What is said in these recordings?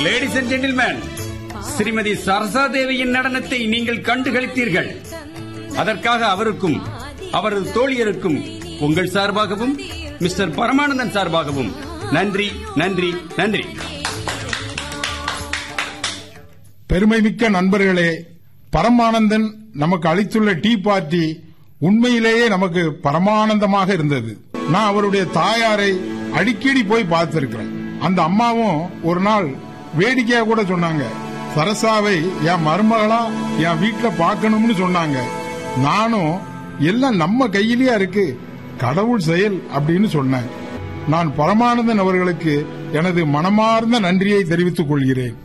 Ladies and gentleman Shrimati Sarasa தேவியின் நடனத்தை நீங்கள் கண்டுகளித்தீர்கள் அதற்காக அவருக்கும் அவரது தோழியருக்கும் உங்கள் சார்பாகவும் மிஸ்டர் பரமானந்தன் சார்பாகவும் நன்றி நன்றி நன்றி பெருமைமிக்க நண்பர்களே பரமானந்தன் நமக்கு அளித்துள்ள டீ பார்ட்டி உண்மையிலேயே நமக்கு பரமானந்தமாக இருந்தது நான் அவருடைய தாயாரை அடிக்கடி போய் பார்த்திருக்கிறேன் அந்த அம்மாவும் ஒரு நாள் வேடிக்கையா கூட சொன்னாங்க சரசாவை என் மருமகளா என் வீட்டுல பார்க்கணும்னு சொன்னாங்க நானும் எல்லாம் நம்ம கையிலேயே இருக்கு கடவுள் செயல் அப்படின்னு சொன்னேன் நான் பரமானந்தன் அவர்களுக்கு எனது மனமார்ந்த நன்றியை தெரிவித்துக் கொள்கிறேன்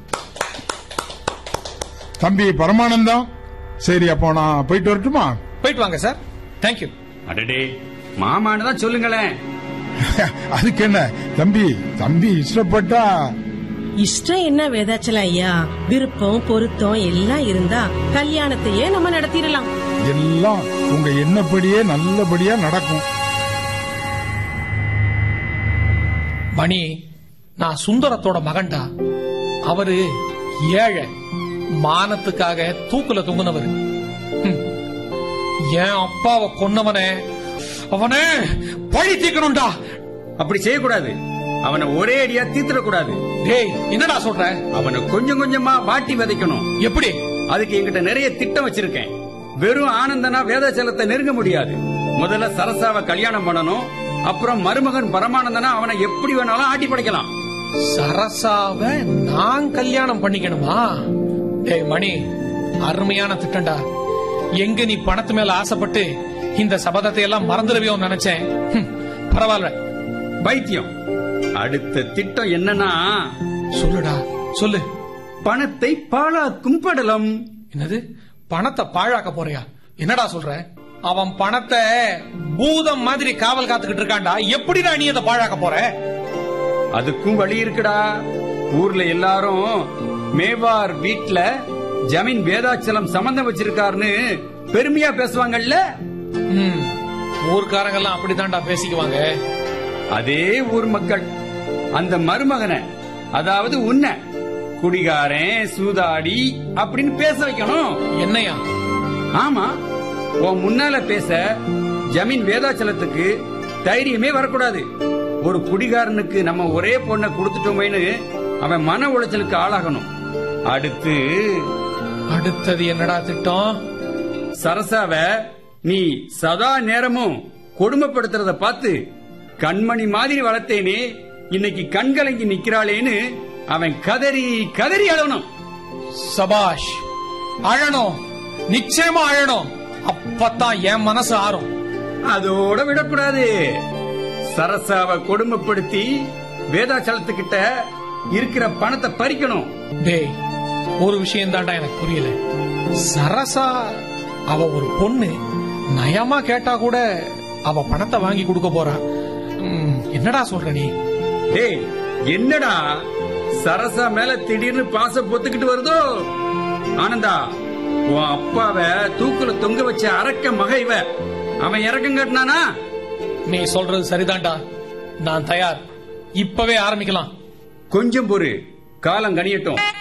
தம்பி பரமானந்தம் சரி அப்போ நான் போயிட்டு வரட்டுமா போயிட்டு வாங்க சார் தேங்க்யூ அடடே மாமான்னு தான் சொல்லுங்களேன் அதுக்கு என்ன தம்பி தம்பி இஷ்டப்பட்டா இஷ்டம் என்ன வேதாச்சலம் ஐயா விருப்பம் பொருத்தம் எல்லாம் இருந்தா கல்யாணத்தையே நம்ம நடத்திடலாம் எல்லாம் உங்க எண்ணப்படியே நல்லபடியா நடக்கும் மணி நான் சுந்தரத்தோட மகன்டா அவரு ஏழை மானத்துக்காக தூக்குல தொங்குனவர் ஹம். என் அப்பாவை கொன்னவனே அவனே பழி தீக்கணும்டா அப்படி செய்யக்கூடாது அவனை ஒரே அடியா தீர்த்திடக்கூடாது டேய் என்னடா சொல்ற அவனை கொஞ்சம் கொஞ்சமா வாட்டி விதைக்கணும் எப்படி அதுக்கு என்கிட்ட நிறைய திட்டம் வச்சிருக்கேன் வெறும் ஆனந்தனா வேதாச்சலத்தை நெருங்க முடியாது முதல்ல சரசாவை கல்யாணம் பண்ணணும் அப்புறம் மருமகன் பரமானந்தனா அவனை எப்படி வேணாலும் ஆட்டி படைக்கலாம் சரசாவ நான் கல்யாணம் பண்ணிக்கணுமா டேய் மணி அருமையான திட்டம்டா எங்க நீ பணத்து மேல ஆசைப்பட்டு இந்த சபதத்தை எல்லாம் மறந்துடுவியோன்னு நினைச்சேன் ஹம், பரவாயில்ல பைத்தியம் அடுத்த திட்டம் என்னன்னா சொல்லுடா சொல்லு பணத்தை பாழாக்கும் படலம் என்னது பணத்தை பாழாக்க போறியா என்னடா சொல்ற அவன் பணத்தை பூதம் மாதிரி காவல் காத்துக்கிட்டு இருக்கான்டா எப்படிடா நீ அதை பாழாக்க போற அதுக்கும் வழி இருக்குடா ஊர்ல எல்லாரும் மேவார் வீட்ல ஜமீன் வேதாச்சலம் சம்பந்தம் வச்சிருக்காருன்னு பெருமையா பேசுவாங்கல்ல ம், ஊர்க்காரங்கெல்லாம் அப்படித்தான்டா பேசிக்குவாங்க அதே ஊர் மக்கள் அந்த மருமகனை அதாவது உன்னை குடிகாரன் சூதாடி அப்படின்னு பேச வைக்கணும் என்னையா ஆமா உன் முன்னால பேச ஜமீன் வேதாச்சலத்துக்கு தைரியமே வரக்கூடாது ஒரு குடிகாரனுக்கு நம்ம ஒரே பொண்ணை கொடுத்துட்டோமேனு அவன் மன உளைச்சலுக்கு ஆளாகணும் அடுத்து அடுத்தது என்னடா திட்டம் சரசாவ நீ சதா நேரமும் கொடுமைப்படுத்துறத பார்த்து கண்மணி மாதிரி வளர்த்தேனே இன்னைக்கு கண்கலங்கி நிக்கிறாளேன்னு அவன் கதறி கதறி அழணும் சபாஷ் அழணும் நிச்சயமா அழணும் அப்பதான் என் மனசு ஆறும் அதோட விடக்கூடாது சரசாவை கொடுமைப்படுத்தி வேதாச்சலத்துக்கிட்ட இருக்கிற பணத்தை பறிக்கணும் டேய் ஒரு விஷயம் தான்டா எனக்கு புரியல சரசா அவ ஒரு பொண்ணு நயமா கேட்டா கூட அவ பணத்தை வாங்கி கொடுக்க போறா ம், என்னடா சொல்ற நீ டேய் என்னடா சரசா மேல திடீர்னு பாசம் பொத்துக்கிட்டு வருதோ ஆனந்தா உன் அப்பாவ தூக்குல தொங்க வச்ச அரக்க மக இவ அவன் இறக்கம் கட்டினானா நீ சொல்றது சரிதான்டா நான் தயார் இப்பவே ஆரம்பிக்கலாம் கொஞ்சம் பொறு காலம் கனியட்டும்